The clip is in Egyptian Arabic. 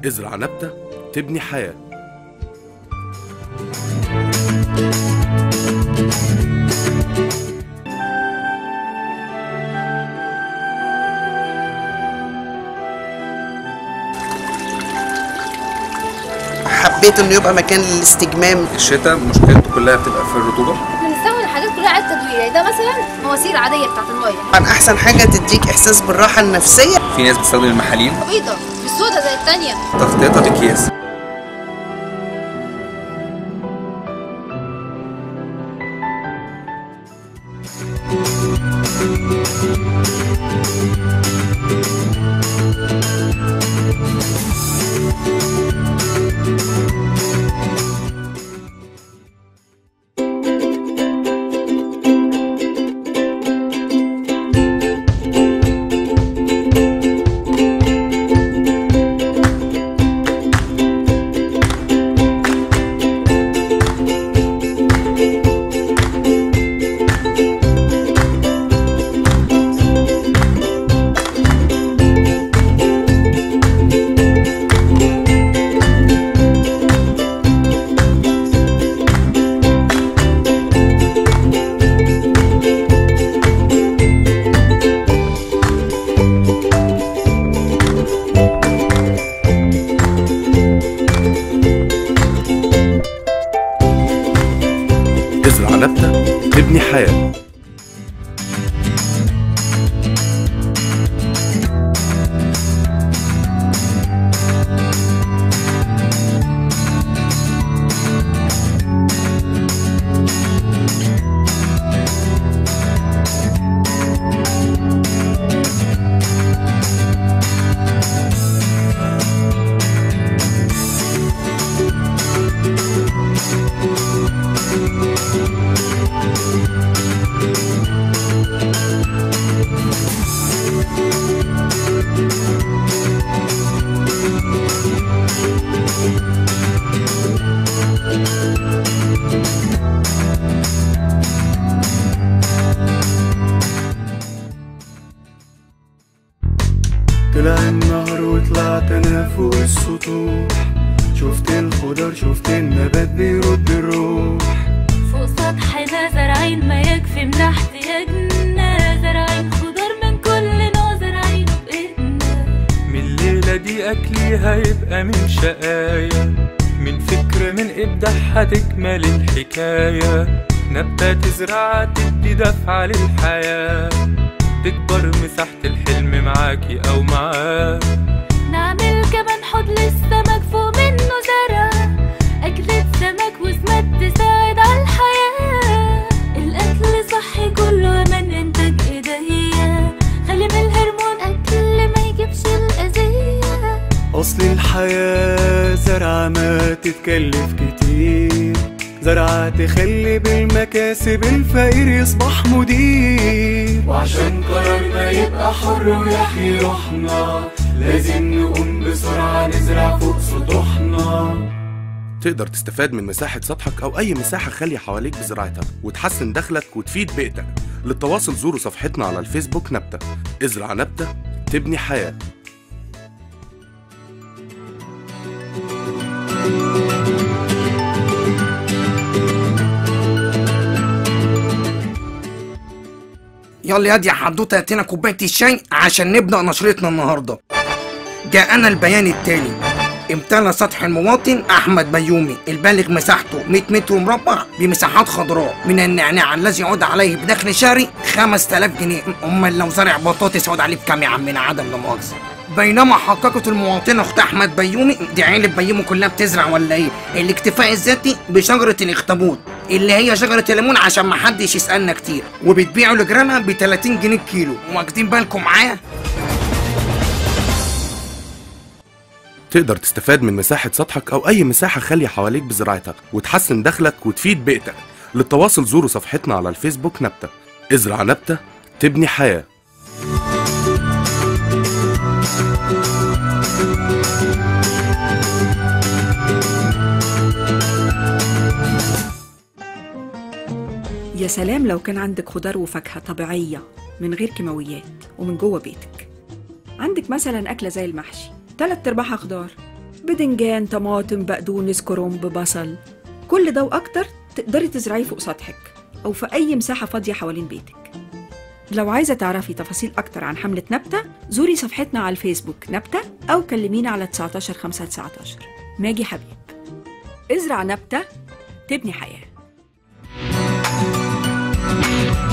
ازرع نبتة تبني حياة حبيت انه يبقى مكان للاستجمام الشتاء مشكلته كلها بتبقى في الرطوبه بنستخدم الحاجات كلها عاد تدوير يعني ده مثلا مواسير عاديه بتاعت الميه طبعا احسن حاجه تديك احساس بالراحه النفسيه في ناس بتستخدم المحاليل بيضه مش سودا زي التانيه تغطيتها باكياس ازرع نبتة تبني حياة طلع النهر وطلعت انا فوق السطوح شفت الخضار شفت النبات بيرد الروح فوق سطحنا زارعين ما يكفي من احتياجنا زارعين خضار من كل نوع زارعين بإيدنا من الليلة دي أكلي هيبقى من شقايا من فكر من إبداع هتكمل الحكاية نبتة تزرع تدي دفعة للحياة تكبر مساحة الحلم معاكي أو معاه نعمل كمان حوض للسمك فوق منه زرع أكلة سمك وسمك تساعد على الحياة الأكل صحي كله من إنتاج إيديا خلي من الهرمون أكل ما يجيبش الأذية أصل الحياة زرعة ما تتكلف كتير زرعة تخلي بالمكاسب الفقير يصبح مدير وعشان قرارنا يبقى حر ويحيي روحنا لازم نقوم بسرعة نزرع فوق سطوحنا تقدر تستفاد من مساحة سطحك أو أي مساحة خالية حواليك بزراعتها وتحسن دخلك وتفيد بيئتك للتواصل زوروا صفحتنا على الفيسبوك نبتة ازرع نبتة تبني حياة يلا يا دي يا حدوته هاتينا كوبايه الشاي عشان نبدا نشرتنا النهارده جاءنا البيان التالي امتلى سطح المواطن احمد بيومي البالغ مساحته 100 متر مربع بمساحات خضراء من النعناع الذي يعود عليه بدخل شهري 5000 جنيه امال لو زرع بطاطس يعود عليه بكام يا عمنا عدم لا مؤاخذه بينما حققت المواطنة أخت أحمد بيومي دي عيلة بيومي كلها بتزرع ولا إيه؟ الاكتفاء الذاتي بشجرة الأخطبوط اللي هي شجرة الليمون عشان محدش يسألنا كتير وبتبيعوا لجيرانها ب 30 جنيه الكيلو واخدين بالكم معايا؟ تقدر تستفاد من مساحة سطحك أو أي مساحة خالية حواليك بزراعتها وتحسن دخلك وتفيد بيئتك للتواصل زوروا صفحتنا على الفيسبوك نبتة ازرع نبتة تبني حياة يا سلام لو كان عندك خضار وفاكهة طبيعية من غير كيماويات ومن جوه بيتك عندك مثلا أكلة زي المحشي تلات أرباعها خضار بدنجان طماطم بقدونس كرنب بصل كل ده وأكتر تقدري تزرعيه فوق سطحك أو في أي مساحة فاضية حوالين بيتك لو عايزة تعرفي تفاصيل أكتر عن حملة نبتة زوري صفحتنا على الفيسبوك نبتة أو كلمينا على 19 5 19 ماجي حبيب ازرع نبتة تبني حياة